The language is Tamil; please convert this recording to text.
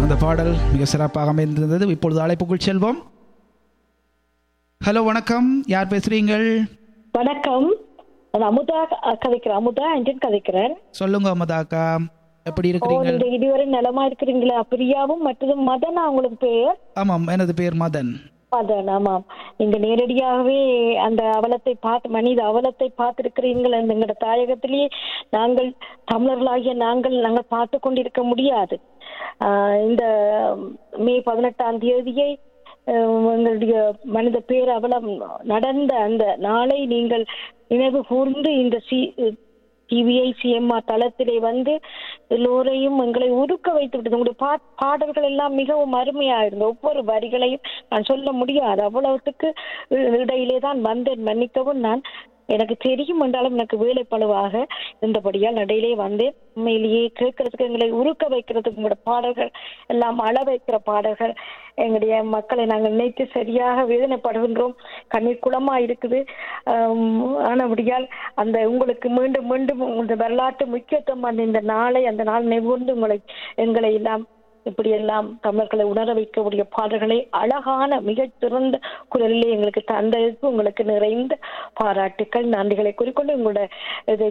அந்த பாடல் மிக சிறப்பாக அமைந்திருந்தது இப்பொழுது அழைப்புக்குள் செல்வோம் ஹலோ வணக்கம் யார் பேசுறீங்கள் வணக்கம் நான் அமுதா க- கதைக்கிறேன் அமுதா அஞ்சன் கதைக்கிறேன் சொல்லுங்க அம்மதாக்கா எப்படி ஓ இருக்கிறீங்க நீங்க இதுவரை நலமா இருக்கிறீங்களா பிரியாவும் மற்றதும் மதனா உங்களுக்கு பேர் ஆமாம் எனது பேர் மதன் மதன் ஆமாம் நீங்க நேரடியாகவே அந்த அவலத்தை பார்த்து மனித அவலத்தை பார்த்திருக்கிறீர்கள் அந்த எங்களோட தாயகத்திலேயே நாங்கள் தமிழர்களாகிய நாங்கள் நாங்கள் பார்த்து கொண்டிருக்க முடியாது ஆஹ் இந்த மே பதினெட்டாம் தேதியை ஆஹ் எங்களுடைய மனித பேரவலம் நடந்த அந்த நாளை நீங்கள் நினைவு கூர்ந்து இந்த சி டிவிஐ சிஎம்ஆர் தளத்திலே வந்து எல்லோரையும் எங்களை உருக்க வைத்து விட்டது உங்களுடைய பா பாடல்கள் எல்லாம் மிகவும் அருமையா இருந்தது ஒவ்வொரு வரிகளையும் நான் சொல்ல முடியாது அவ்வளவுத்துக்கு இ- இடையிலே தான் வந்தேன் மன்னிக்கவும் நான் எனக்கு தெரியும் என்றாலும் எனக்கு வேலை பழுவாக இருந்தபடியால் நடையிலே வந்தேன் உண்மையிலேயே கேட்கறதுக்கு எங்களை உருக்க வைக்கிறதுக்கு உங்களோட பாடல்கள் எல்லாம் அள வைக்கிற பாடல்கள் எங்களுடைய மக்களை நாங்கள் நினைத்து சரியாக வேதனைப்படுகின்றோம் கண்ணீர் குளமா இருக்குது ஆம், ஆனபடியால் அந்த உங்களுக்கு மீண்டும் மீண்டும் உங்களது வரலாற்று முக்கியத்துவம் அந்த இந்த நாளை அந்த நாள் நினைவுந்து உங்களை எங்களை எல்லாம் இப்படியெல்லாம் தமிழர்களை உணர வைக்கக்கூடிய பாடல்களை அழகான மிகச் சிறந்த குரலிலே எங்களுக்கு தந்ததுக்கு உங்களுக்கு நிறைந்த பாராட்டுக்கள் நன்றிகளை குறிக்கொண்டு உங்களோட இதை